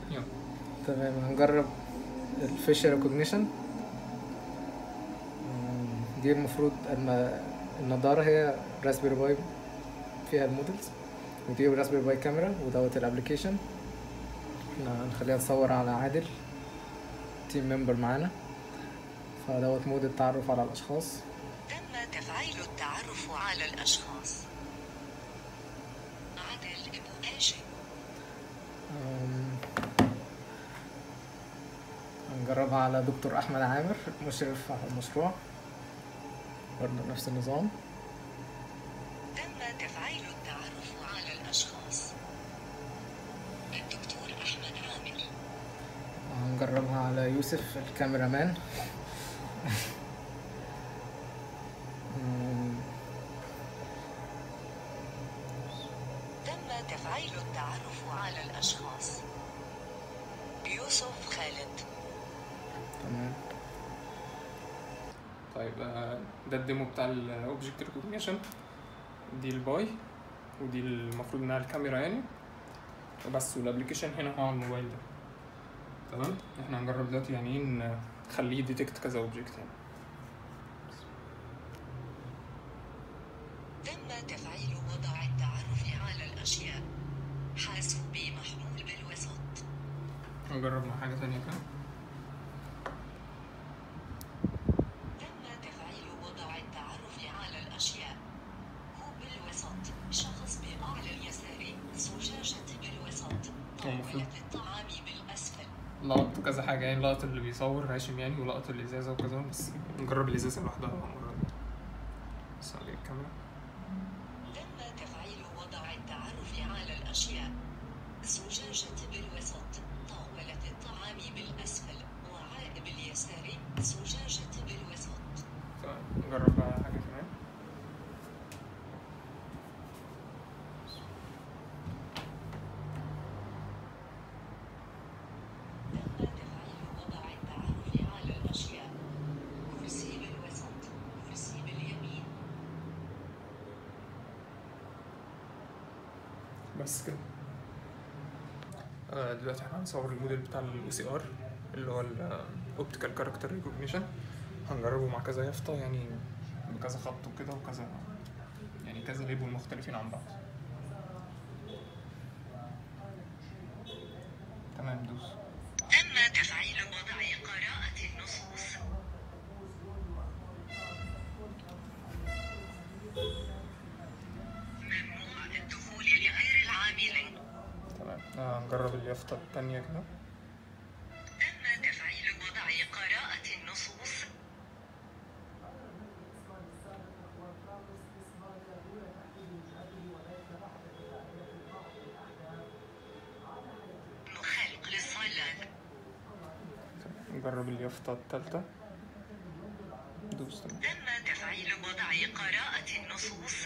يلا تمام هنجرب الفيشر ريكوجنيشن دي المفروض الم- النضارة هي راسبيري باي فيها المودلز ودي راسبيري باي كاميرا ودوت الابلكيشن احنا هنخليها تصور على عادل تيم ممبر معانا فدوت مود التعرف على الاشخاص تم تفعيل التعرف على الأشخاص عادل ابو آجي أم، هنجربها على دكتور احمد عامر مشرف على المشروع برضه نفس النظام تم تفعيل التعرف على الأشخاص الدكتور أحمد عامر هنجربها على يوسف الكاميرا مان أم، تم تفعيل التعرف على الأشخاص يوسف خالد تمام طيب آه، ده الديمو بتاع الاوبجكت ريكوجنيشن دي الباي ودي المفروض انها الكاميرا يعني وبس والابلكيشن هنا هو على الموبايل ده تمام احنا هنجرب دلوقتي يعني ايه نخليه ديتكت كذا اوبجكت يعني تم تفعيل وضع التعرف على الأشياء حاسوبي محمول بالوسط هنجرب مع حاجة تانية كده تم تفعيل وضع التعرف على الأشياء هو بالوسط شخص بأعلى اليسار زجاجة بالوسط المفروض. طاولة الطعام بالأسفل لقط كذا حاجة يعني لقط اللي بيصور هاشم يعني ولقط الإزازة وكذا بس نجرب الإزازة لوحدها المرة دي بس عليه الكاميرا تم تفعيل وضع التعرف على الأشياء زجاجة بالوسط طاولة الطعام بالأسفل وعاء باليسار زجاجة بالوسط تمام نجرب بقى حاجة كمان تم تفعيل وضع التعرف على الأشياء كرسي بالوسط كرسي باليمين بس كده آه، دلوقتي احنا هنصور الموديل بتاع الاو سي ار اللي هو الاوبتيكال كاركتر ريكوجنيشن هنجربه مع كذا يافطة يعني بكذا خط وكده وكذا يعني كذا ليبل مختلفين عن بعض تمام دوس تم تفعيل وضع قراءة النصوص ممنوع الدخول لغير العاملين تمام آه، هنجرب اليافطة التانية كده تم تفعيل وضع قراءة النصوص خلق للصلاة نجرب اليافطة التالتة دوس تمام تم تفعيل وضع قراءة النصوص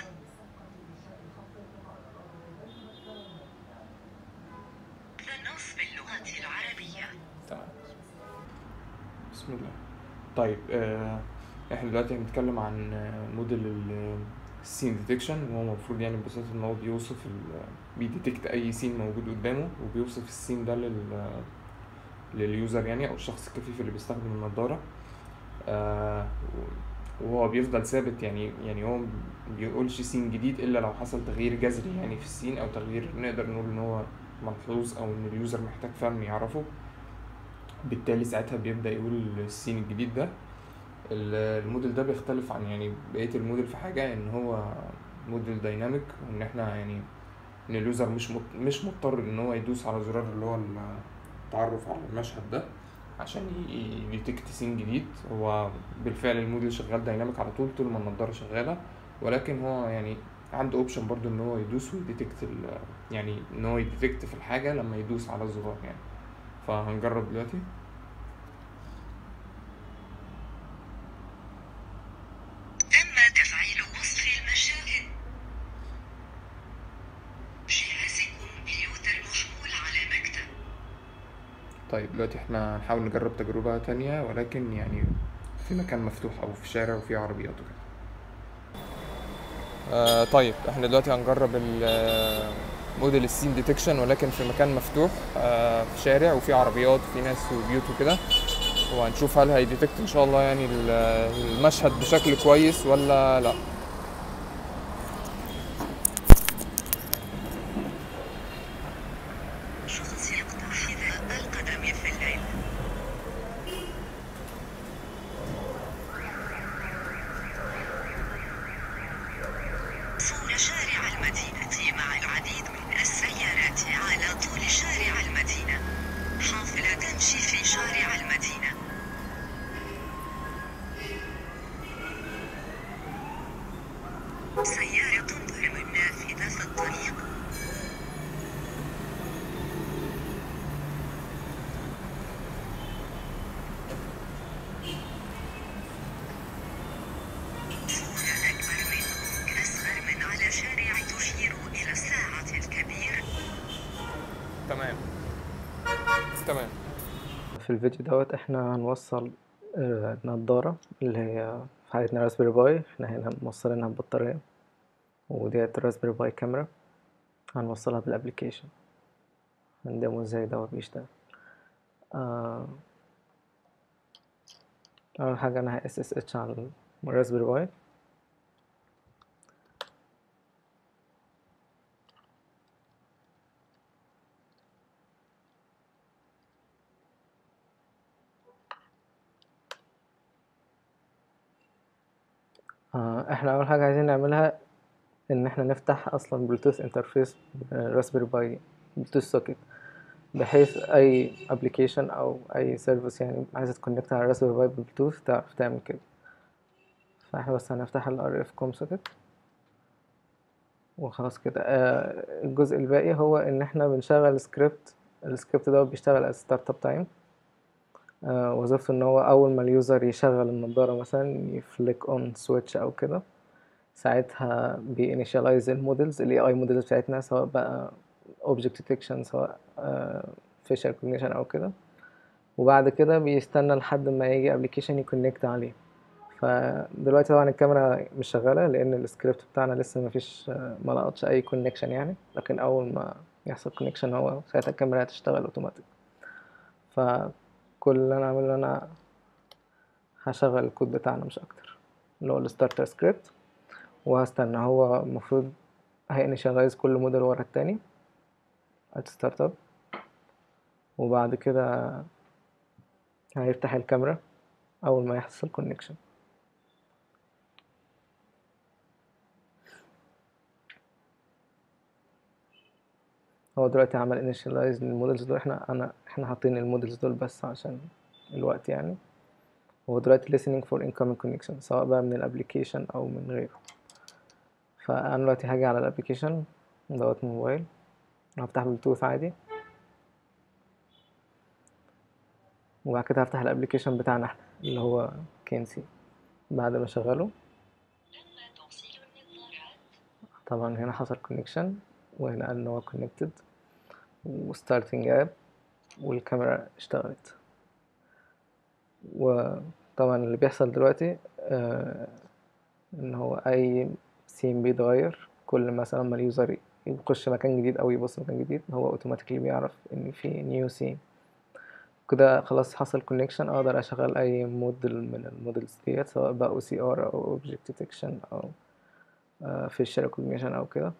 النص باللغة العربية تمام بسم الله طيب آه احنا دلوقتي هنتكلم عن آه، موديل السين ديتكشن وهو المفروض يعني ببساطة ان هو بيوصف ال بيديتكت اي سين موجود قدامه وبيوصف السين ده لل لليوزر يعني او الشخص الكفيف اللي بيستخدم النضارة آه وهو بيفضل ثابت يعني يعني هو بيقولش سين جديد الا لو حصل تغيير جذري يعني في السين او تغيير نقدر نقول ان هو ملحوظ او ان اليوزر محتاج فعلا يعرفه بالتالي ساعتها بيبدأ يقول السين الجديد ده ال- الموديل ده بيختلف عن يعني بقية الموديل في حاجة ان هو موديل دايناميك وان احنا يعني ان اليوزر مش مط... مش مضطر ان هو يدوس على زرار اللي هو التعرف على المشهد ده عشان يديتكت سين جديد هو بالفعل الموديل شغال دايناميك على طول طول ما النضارة شغالة ولكن هو يعني عنده اوبشن برضو ان هو يدوس ويديتكت ال... يعني ان هو يديتكت في الحاجة لما يدوس على الزرار يعني فهنجرب دلوقتي تم تفعيل وصف المشاهد جهاز كمبيوتر محمول على مكتب طيب دلوقتي احنا هنحاول نجرب تجربة تانية ولكن يعني في مكان مفتوح او في شارع وفي عربيات وكده آه طيب احنا دلوقتي هنجرب ال موديل السين ديتكشن ولكن في مكان مفتوح آه، في شارع وفي عربيات وفي ناس وبيوت وكده وهنشوف هل هيديتكت ان شاء الله يعني ال- المشهد بشكل كويس ولا لا شخص يقطع حذاء القدم في الليل طول شارع المدينة مع العديد من السيارات على طول شارع المدينة حافلة تمشي في شارع المدينة سيارة تضرب النافذة في الطريق صورة أكبر من أصغر من على شارع تشير إلى الساعة الكبير تمام تمام في الفيديو دوت احنا هنوصل آه، نضارة اللي هي في حالتنا راسبيري باي احنا هنا موصلينها ببطارية وديت راسبيري باي كاميرا هنوصلها بالابليكيشن هندمه ازاي دوت بيشتغل آه، اول حاجة انا اس اس اتش على الراسبيري باي آه، احنا اول حاجة عايزين نعملها ان احنا نفتح اصلا بلوتوث انترفيس راسبيري باي بلوتوث سوكيت بحيث اي ابلكيشن او اي سيرفيس يعني عايزة تكونكت على راسبيري باي بلوتوث تعرف تعمل كده فاحنا بس هنفتح ال RF كوم سوكيت وخلاص كده آه، الجزء الباقي هو ان احنا بنشغل سكريبت السكريبت ده بيشتغل از ستارت اب تايم وظيفته ان هو اول ما اليوزر يشغل النضارة مثلا يفليك اون سويتش او كده ساعتها بينيشاليز المودلز الاي اي مودلز بتاعتنا سواء بقى اوبجكت ديتكشن سواء فيشل ريكوجنيشن او كده وبعد كده بيستنى لحد ما يجي ابلكيشن يكونكت عليه فدلوقتي طبعا الكاميرا مش شغاله لان السكريبت بتاعنا لسه مفيش آه، ما لقطش اي كونكشن يعني لكن اول ما يحصل كونكشن هو ساعتها الكاميرا هتشتغل اوتوماتيك فكل اللي انا اعمله انا هشغل الكود بتاعنا مش اكتر اللي هو الستارتر سكريبت وهستنى هو المفروض هينيشاليز كل موديل ورا التاني at ستارت اب وبعد كده هيفتح الكاميرا اول ما يحصل كونكشن هو دلوقتي عمل initialize للمودلز دول احنا انا احنا حاطين المودلز دول بس عشان الوقت يعني هو دلوقتي listening for incoming connection سواء بقى من الابليكيشن او من غيره فانا دلوقتي هاجي على الابليكيشن دوت موبايل هفتح بلوتوث عادي وبعد كده هفتح الابليكيشن بتاعنا احنا اللي هو كينسي بعد ما اشغله لما توصيل النظارات طبعا هنا حصل كونكشن وهنا قال ان هو كونكتد وستارتنج اب والكاميرا اشتغلت وطبعا اللي بيحصل دلوقتي آه ان هو اي سين بيتغير كل مثلا ما اليوزر يخش مكان جديد او يبص مكان جديد هو اوتوماتيكلي بيعرف ان في نيو سين كده خلاص حصل كونكشن اقدر اشغل اي موديل من المودلز ديت سواء بقى او سي ار او اوبجكت ديتكشن او فيشل ريكوجنيشن او كده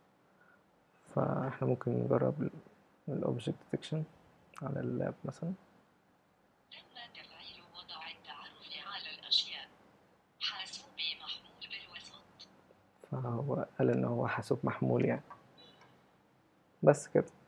فاحنا ممكن نجرب الاوبجكت ديتكشن على اللاب مثلا تم تفعيل وضع التعرف على الأشياء حاسوب محمول بالوسط فهو قال ان هو حاسوب محمول يعني بس كده